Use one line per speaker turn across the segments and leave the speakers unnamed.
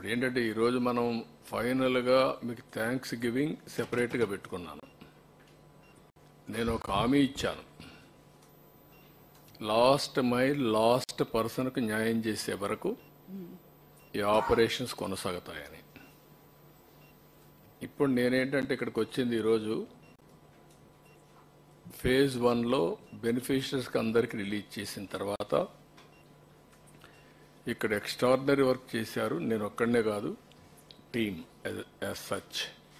ఇప్పుడు ఏంటంటే ఈరోజు మనం ఫైనల్గా మీకు థ్యాంక్స్ గివింగ్ సెపరేట్గా పెట్టుకున్నాను నేను ఒక హామీ ఇచ్చాను లాస్ట్ మైల్ లాస్ట్ పర్సన్కు న్యాయం చేసే వరకు ఈ ఆపరేషన్స్ కొనసాగుతాయని ఇప్పుడు నేనేంటంటే ఇక్కడికి వచ్చింది ఈరోజు ఫేజ్ వన్లో బెనిఫిషరీస్కి అందరికి రిలీజ్ చేసిన తర్వాత ఇక్కడ ఎక్స్ట్రాడినరీ వర్క్ చేశారు నేను ఒక్కడనే కాదు టీమ్ యాజ్ సచ్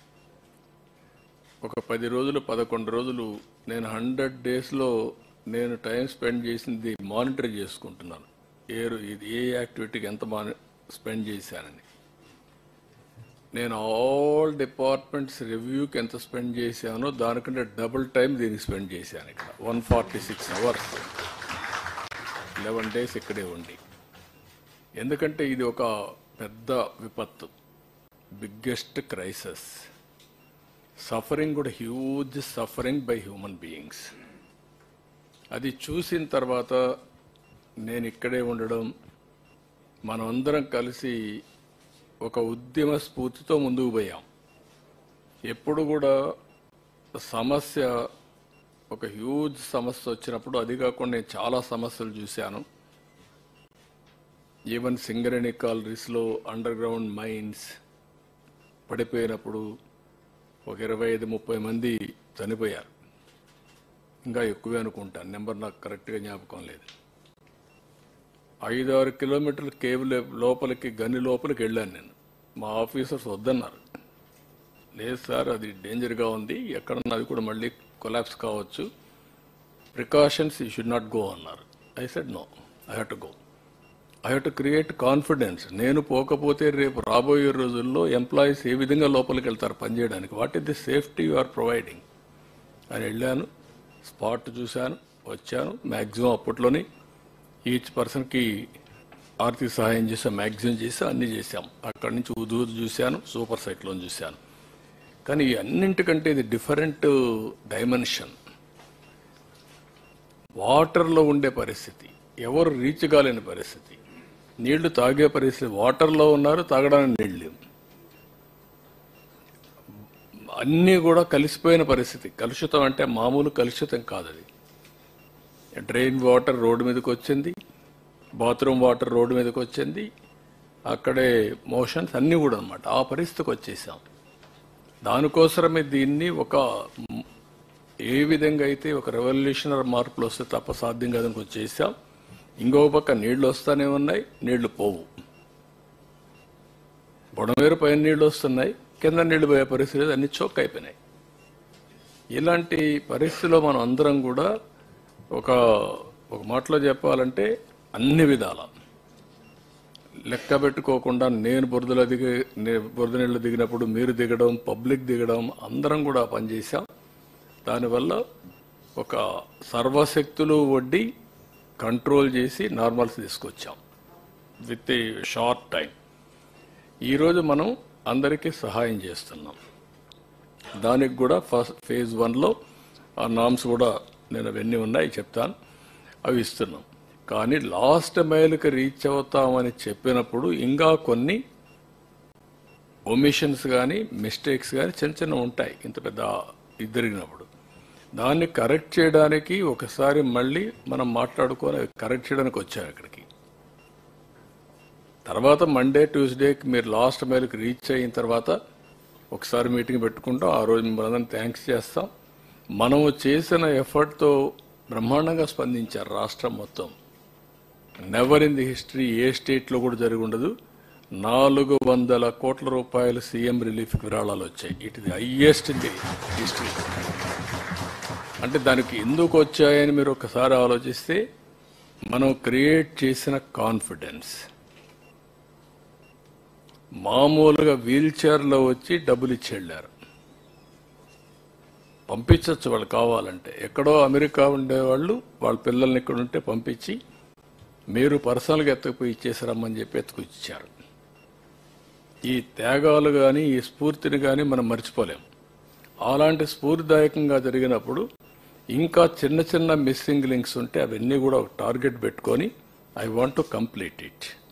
ఒక పది రోజులు పదకొండు రోజులు నేను హండ్రెడ్ డేస్లో నేను టైం స్పెండ్ చేసింది మానిటర్ చేసుకుంటున్నాను ఏ రో- ఇది ఏ యాక్టివిటీకి ఎంత మాని స్పెండ్ చేశానని నేను ఆల్ డిపార్ట్మెంట్స్ రివ్యూకి ఎంత స్పెండ్ చేశానో దానికంటే డబుల్ టైం దీనికి స్పెండ్ చేశాను ఇక్కడ one forty six hours eleven days ఇక్కడే ఉండి ఎందుకంటే ఇది ఒక పెద్ద విపత్తు బిగ్గెస్ట్ క్రైసిస్ సఫరింగ్ కూడా huge suffering by human beings అది చూసిన తర్వాత నేను ఇక్కడే ఉండడం మనమందరం కలిసి ఒక ఉద్యమ స్ఫూర్తితో ముందుకు పోయాం ఎప్పుడు కూడా సమస్య ఒక హ్యూజ్ సమస్య వచ్చినప్పుడు అది కాకుండా నేను చాలా సమస్యలు చూశాను ఈవెన్ సింగరేణి కాలరీస్లో అండర్ గ్రౌండ్ మైన్స్ పడిపోయినప్పుడు ఒక ఇరవై ఐదు ముప్పై మంది చనిపోయారు ఇంకా ఎక్కువే అనుకుంటాను నెంబర్ నాకు కరెక్ట్గా జ్ఞాపకం లేదు ఐదు ఆరు కిలోమీటర్ల కేబుల్ లోపలికి గని లోపలికి వెళ్ళాను నేను మా ఆఫీసర్స్ వద్దన్నారు లేదు సార్ అది డేంజర్గా ఉంది ఎక్కడన్నా అది కూడా మళ్ళీ కొలాప్స్ కావచ్చు precautions you should not go అన్నారు I said no I have to go I have to create confidence నేను పోకపోతే రేపు రాబోయే రోజుల్లో ఎంప్లాయీస్ ఏ విధంగా లోపలికి వెళ్తారు పనిచేయడానికి what is the safety you are providing అని వెళ్ళాను స్పాట్ చూశాను వచ్చాను మ్యాక్సిమం అప్పట్లోనే ఈచ్ పర్సన్కి ఆర్థిక సహాయం చేసాం మ్యాక్సిమం చేసాం అన్నీ చేశాం అక్కడి నుంచి ఉదూదు చూశాను సూపర్ సైక్లోన్ చూశాను కానీ ఈ అన్నింటికంటే ఇది డిఫరెంట్ డైమెన్షన్ వాటర్లో ఉండే పరిస్థితి ఎవరు రీచ్ కాలేని పరిస్థితి నీళ్లు తాగే పరిస్థితి వాటర్లో ఉన్నారు తాగడానికి నీళ్ళు లేవు. అన్నీ కూడా కలిసిపోయిన పరిస్థితి కలుషితం అంటే మామూలు కలుషితం కాదు అది డ్రైన్ వాటర్ రోడ్డు మీదకి వచ్చింది బాత్రూమ్ వాటర్ రోడ్డు మీదకి వచ్చింది అక్కడే మోషన్స్ అన్నీ కూడా అన్నమాట ఆ పరిస్థితికి వచ్చేసాం దానికోసమే దీన్ని ఒక మ్, ఏ విధంగా అయితే ఒక రెవల్యూషనరీ మార్పులు వస్తే తప్ప సాధ్యం కాదని వచ్చేసాం ఇంకో పక్క నీళ్లు వస్తానే ఉన్నాయి నీళ్లు పోవు బుడమేరు పైన నీళ్లు వస్తున్నాయి కింద నీళ్లు పోయే పరిస్థితి లేదు, అన్ని చోక్ అయిపోయినాయి ఇలాంటి పరిస్థితిలో మనం అందరం కూడా ఒక ఒక మాటలో చెప్పాలంటే అన్ని విధాల లెక్క పెట్టుకోకుండా నేను బురదలో దిగి నే- బురద నీళ్ళు దిగినప్పుడు మీరు దిగడం పబ్లిక్ దిగడం అందరం కూడా పనిచేశాం దానివల్ల ఒక సర్వశక్తులు వడ్డీ కంట్రోల్ చేసి నార్మల్స్ తీసుకొచ్చాం విత్ ఏ షార్ట్ టైం ఈరోజు మనం అందరికీ సహాయం చేస్తున్నాం దానికి కూడా ఫస్ట్ ఫేజ్ వన్లో ఆ నామ్స్ కూడా నేను అవన్నీ ఉన్నాయి చెప్తాను అవి ఇస్తున్నాం కానీ లాస్ట్ మైల్కి రీచ్ అవుతామని చెప్పినప్పుడు ఇంకా కొన్ని ఒమిషన్స్ కానీ మిస్టేక్స్ కానీ చిన్న చిన్న ఉంటాయి ఇంత పెద్ద ఇది జరిగినప్పుడు దాన్ని కరెక్ట్ చేయడానికి ఒకసారి మళ్ళీ మనం మాట్లాడుకొని అవి కరెక్ట్ చేయడానికి వచ్చాం ఇక్కడికి తర్వాత మండే ట్యూస్డేకి మీరు లాస్ట్ మైల్కి రీచ్ అయిన తర్వాత ఒకసారి మీటింగ్ పెట్టుకుంటాం ఆ రోజు మిమ్మల్ని థ్యాంక్స్ చేస్తాం మనము చేసిన ఎఫర్ట్తో బ్రహ్మాండంగా స్పందించారు రాష్ట్రం మొత్తం నెవర్ ఇన్ ది హిస్టరీ ఏ స్టేట్లో కూడా జరిగి ఉండదు నాలుగు వందల కోట్ల రూపాయలు సీఎం రిలీఫ్ విరాళాలు వచ్చాయి ఇట్ ఇది హైయెస్ట్ ఇన్ ది హిస్టరీ అంటే దానికి ఎందుకు వచ్చాయని మీరు ఒకసారి ఆలోచిస్తే మనం క్రియేట్ చేసిన కాన్ఫిడెన్స్ మామూలుగా వీల్ చైర్లో వచ్చి డబ్బులు ఇచ్చి వెళ్ళారు పంపించవచ్చు వాళ్ళు కావాలంటే ఎక్కడో అమెరికా ఉండేవాళ్ళు వాళ్ళ పిల్లల్ని ఇక్కడ ఉంటే పంపించి మీరు పర్సనల్గా ఎత్తుకుపోయి ఇచ్చేసి రమ్మని చెప్పి ఎత్తుకొచ్చారు ఈ త్యాగాలు కానీ ఈ స్ఫూర్తిని కానీ మనం మర్చిపోలేం అలాంటి స్ఫూర్తిదాయకంగా జరిగినప్పుడు ఇంకా చిన్న చిన్న మిస్సింగ్ లింక్స్ ఉంటే అవన్నీ కూడా ఒక టార్గెట్ పెట్టుకొని I want to complete it